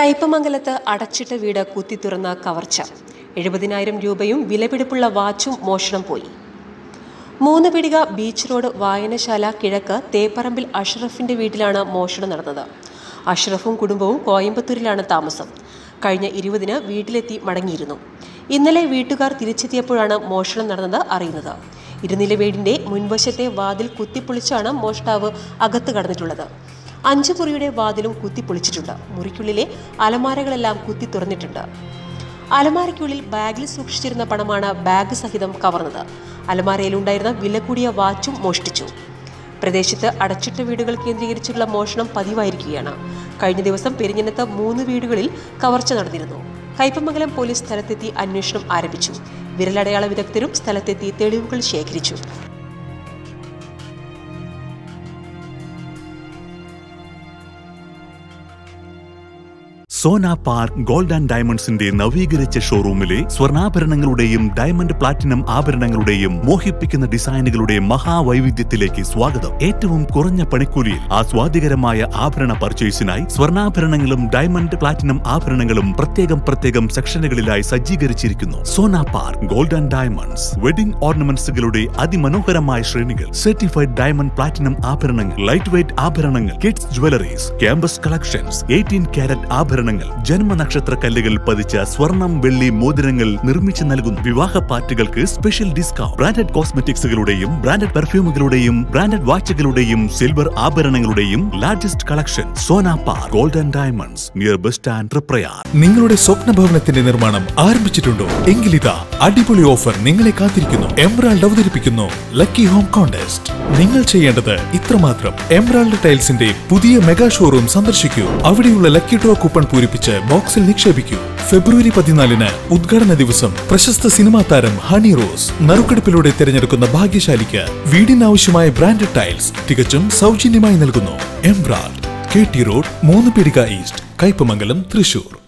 കയ്പമംഗലത്ത് അടച്ചിട്ട വീട് കുത്തിത്തുറന്ന കവർച്ച എഴുപതിനായിരം രൂപയും വിലപിടിപ്പുള്ള വാച്ചും മോഷണം പോയി മൂന്ന് പിടിക ബീച്ച് റോഡ് വായനശാല കിഴക്ക് തേപ്പറമ്പിൽ അഷ്റഫിന്റെ വീട്ടിലാണ് മോഷണം നടന്നത് അഷ്റഫും കുടുംബവും കോയമ്പത്തൂരിലാണ് താമസം കഴിഞ്ഞ ഇരുപതിന് വീട്ടിലെത്തി മടങ്ങിയിരുന്നു ഇന്നലെ വീട്ടുകാർ തിരിച്ചെത്തിയപ്പോഴാണ് മോഷണം നടന്നത് അറിയുന്നത് ഇരുനില വീടിന്റെ മുൻവശത്തെ വാതിൽ കുത്തിപ്പൊളിച്ചാണ് മോഷ്ടാവ് അകത്ത് കടന്നിട്ടുള്ളത് അഞ്ചു മുറിയുടെ വാതിലും കുത്തിപ്പൊളിച്ചിട്ടുണ്ട് മുറിക്കുള്ളിലെ അലമാരകളെല്ലാം കുത്തി തുറന്നിട്ടുണ്ട് അലമാരയ്ക്കുള്ളിൽ ബാഗിൽ സൂക്ഷിച്ചിരുന്ന പണമാണ് ബാഗ് സഹിതം കവർന്നത് അലമാരയിലുണ്ടായിരുന്ന വില കൂടിയ വാച്ചും മോഷ്ടിച്ചു പ്രദേശത്ത് അടച്ചിട്ട വീടുകൾ കേന്ദ്രീകരിച്ചുള്ള മോഷണം പതിവായിരിക്കുകയാണ് കഴിഞ്ഞ ദിവസം പെരിഞ്ഞനത്ത് മൂന്ന് വീടുകളിൽ കവർച്ച നടന്നിരുന്നു കയ്പമംഗലം പോലീസ് സ്ഥലത്തെത്തി അന്വേഷണം ആരംഭിച്ചു വിരലടയാള വിദഗ്ധരും സ്ഥലത്തെത്തി തെളിവുകൾ ശേഖരിച്ചു സോന പാർക്ക് ഗോൾഡ് ആൻഡ് ഡയമണ്ട്സിന്റെ നവീകരിച്ച ഷോറൂമിലെ സ്വർണ്ണാഭരണങ്ങളുടെയും ഡയമണ്ട് പ്ലാറ്റിനം ആഭരണങ്ങളുടെയും മോഹിപ്പിക്കുന്ന ഡിസൈനുകളുടെ മഹാവൈവിധ്യത്തിലേക്ക് സ്വാഗതം ഏറ്റവും കുറഞ്ഞ പണിക്കൂലിയിൽ ആസ്വാദികരമായ ആഭരണ പർച്ചേസിനായി സ്വർണ്ണാഭരണങ്ങളും ഡയമണ്ട് പ്ലാറ്റിനം ആഭരണങ്ങളും പ്രത്യേകം പ്രത്യേകം സെക്ഷനുകളിലായി സജ്ജീകരിച്ചിരിക്കുന്നു Sona Park Gold and Diamonds wedding ഓർണമെന്റ്സുകളുടെ അതിമനോഹരമായ ശ്രേണികൾ സർട്ടിഫൈഡ് ഡയമണ്ട് പ്ലാറ്റിനം ആഭരണങ്ങൾ ലൈറ്റ് വെയ്റ്റ് ആഭരണങ്ങൾ kids jewelleries campus collections eighteen carat ആഭരണങ്ങൾ ജന്മനക്ഷത്ര കല്ലുകൾ പതിച്ച സ്വർണം വെള്ളി മോതിരങ്ങൾ നിർമ്മിച്ചു നൽകുന്നു വിവാഹ പാർട്ടികൾക്ക് സ്പെഷ്യൽ ഡിസ്കൗണ്ട് ബ്രാൻഡഡ് കോസ്മെറ്റിക്സുകളുടെയും ബ്രാൻഡഡ് പെർഫ്യൂമുകളുടെയും ബ്രാൻഡഡ് വാച്ചുകളുടെയും സിൽവർ ആഭരണങ്ങളുടെയും largest collection Sona Park Golden Diamonds near bus stand Triprayar നിങ്ങളുടെ സ്വപ്ന ഭവനത്തിന്റെ നിർമ്മാണം ആരംഭിച്ചിട്ടുണ്ടോ എങ്കിലിതാ അടിപൊളി ഓഫർ നിങ്ങളെ കാത്തിരിക്കുന്നു എംബ്രാൾഡ് അവതരിപ്പിക്കുന്നു ലക്കി ഹോം കോൺടെസ്റ്റ് നിങ്ങൾ ചെയ്യേണ്ടത് ഇത്രമാത്രം എംബ്രാൾഡ് ടൈൽസിന്റെ പുതിയ മെഗാ ഷോറൂം സന്ദർശിക്കൂ അവിടെയുള്ള ലക്കി ഡ്രോ കൂപ്പൺ പൂരിപ്പിച്ച് ബോക്സിൽ നിക്ഷേപിക്കൂ ഫെബ്രുവരി പതിനാലിന് ഉദ്ഘാടന ദിവസം പ്രശസ്ത സിനിമാ താരം ഹണി റോസ് നറുക്കെടുപ്പിലൂടെ തിരഞ്ഞെടുക്കുന്ന ഭാഗ്യശാലിക്ക് വീടിനാവശ്യമായ ബ്രാൻഡഡ് ടൈൽസ് തികച്ചും സൗജന്യമായി നൽകുന്നു എംബ്രാൾഡ് കെ ടി റോഡ് മൂന്ന് പിടിക ഈസ്റ്റ് കയ്പമംഗലം തൃശൂർ